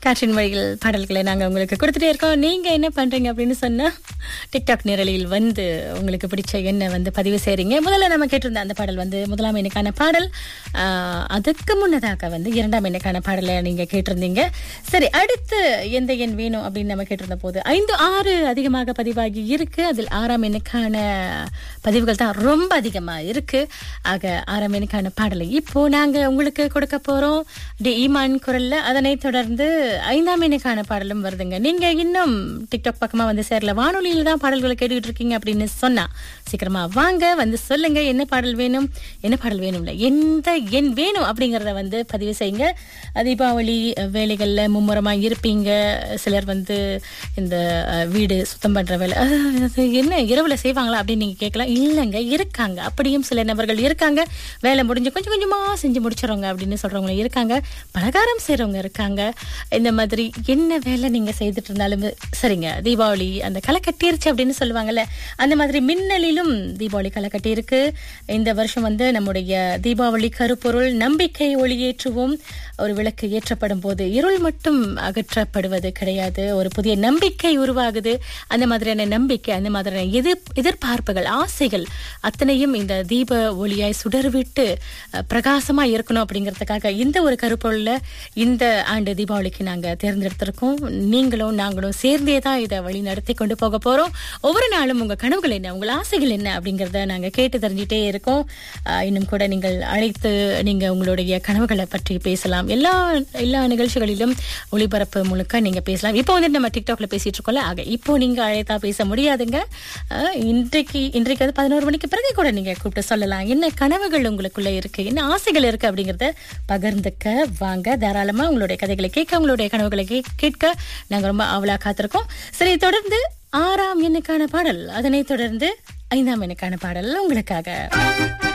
காற்றின் வழியில் பாடல்களை நாங்கள் உங்களுக்கு கொடுத்துட்டே இருக்கோம் நீங்கள் என்ன பண்ணுறீங்க அப்படின்னு சொன்னால் டிக்டாக் நிரலில் வந்து உங்களுக்கு பிடிச்ச என்ன வந்து பதிவு செய்கிறீங்க முதல்ல நம்ம கேட்டிருந்த அந்த பாடல் வந்து முதலாம் எண்ணுக்கான பாடல் ஆஹ், அதுக்கு முன்னதாக வந்து இரண்டாம் எண்ணுக்கான பாடலை நீங்கள் கேட்டிருந்தீங்க சரி அடுத்து எந்த எண் வேணும் அப்படின்னு நம்ம கேட்டிருந்த போது ஐந்து ஆறு அதிகமாக பதிவாகி இருக்கு அதில் ஆறாம் எண்ணுக்கான பதிவுகள் தான் ரொம்ப அதிகமாக இருக்கு ஆக ஆறாம் எண்ணுக்கான பாடலை இப்போ நாங்கள் உங்களுக்கு கொடுக்க போகிறோம் டி ஈமான் குரல்ல அதனை தொடர்ந்து ஐந்தாம் எண்ணுக்கான பாடலும் வருதுங்க நீங்க இன்னும் டிக்டாக் பக்கமா வந்து சேரல வானொலியில தான் பாடல்களை கேட்டுக்கிட்டு இருக்கீங்க அப்படின்னு சொன்னா சீக்கிரமா வாங்க வந்து சொல்லுங்க என்ன பாடல் வேணும் என்ன பாடல் வேணும்ல எந்த எண் வேணும் அப்படிங்கறத வந்து பதிவு செய்யுங்க தீபாவளி வேலைகள்ல மும்முரமா இருப்பீங்க சிலர் வந்து இந்த அஹ், வீடு சுத்தம் பண்ற வேலை அது அது என்ன இரவுல செய்வாங்களா அப்படின்னு நீங்க கேட்கலாம் இல்லைங்க இருக்காங்க அப்படியும் சில நபர்கள் இருக்காங்க வேலை முடிஞ்சு கொஞ்சம் கொஞ்சமா செஞ்சு முடிச்சிடுறவங்க அப்படின்னு சொல்றவங்க இருக்காங்க பலகாரம் செய்றவங்க இருக்காங்க இந்த மாதிரி என்ன வேலை நீங்க செய்துட்டு இருந்தாலும் சரிங்க தீபாவளி அந்த களை கட்டிருச்சு அப்படின்னு சொல்லுவாங்கல்ல அந்த மாதிரி மின்னலிலும் தீபாவளி களை கட்டி இருக்கு இந்த வருஷம் வந்து நம்முடைய தீபாவளி கருப்பொருள் நம்பிக்கை ஒளியேற்றுவோம் ஒரு விளக்கு ஏற்றப்படும் போது இருள் மட்டும் அகற்றப்படுவது கிடையாது ஒரு புதிய நம்பிக்கை உருவாகுது அந்த மாதிரியான நம்பிக்கை அந்த மாதிரியான எதிர் எதிர்பார்ப்புகள் ஆசைகள் அத்தனையும் இந்த தீப ஒளியாய் சுடர்விட்டு அஹ், பிரகாசமா இருக்கணும் அப்படிங்கிறதுக்காக இந்த ஒரு கருப்பொருள்ல இந்த ஆண்டு தீபாவளிக்கு நாங்க தேர்ந்தெடுத்திருக்கோம் நீங்களும் நாங்களும் சேர்ந்தே தான் இதை வழி நடத்தி கொண்டு போக போறோம் ஒவ்வொரு நாளும் உங்க கனவுகள் என்ன உங்கள் ஆசைகள் என்ன அப்படிங்கறத நாங்க கேட்டு தெரிஞ்சுட்டே இருக்கோம் அஹ், இன்னும் கூட நீங்கள் அழைத்து நீங்க உங்களுடைய கனவுகளை பற்றி பேசலாம் எல்லா எல்லா நிகழ்ச்சிகளிலும் ஒளிபரப்பு முழுக்க நீங்க பேசலாம் இப்போ வந்து நம்ம டிக்டாக்ல பேசிட்டு இருக்கோம்ல ஆக இப்போ நீங்க அழைத்தா பேச முடியாதுங்க அஹ், இன்றைக்கு இன்றைக்கு வந்து பதினோரு மணிக்கு பிறகு கூட நீங்க கூப்பிட்டு சொல்லலாம் என்ன கனவுகள் உங்களுக்குள்ள இருக்கு என்ன ஆசைகள் இருக்கு அப்படிங்கறத பகிர்ந்துக்க வாங்க தாராளமா உங்களுடைய கதைகளை கேட்க உங்களுடைய கனவுகளை கே- கேட்க நாங்க ரொம்ப ஆவலா காத்திருக்கோம் சரி தொடர்ந்து ஆறாம் எண்ணுக்கான பாடல் அதனை தொடர்ந்து ஐந்தாம் எண்ணுக்கான பாடல் உங்களுக்காக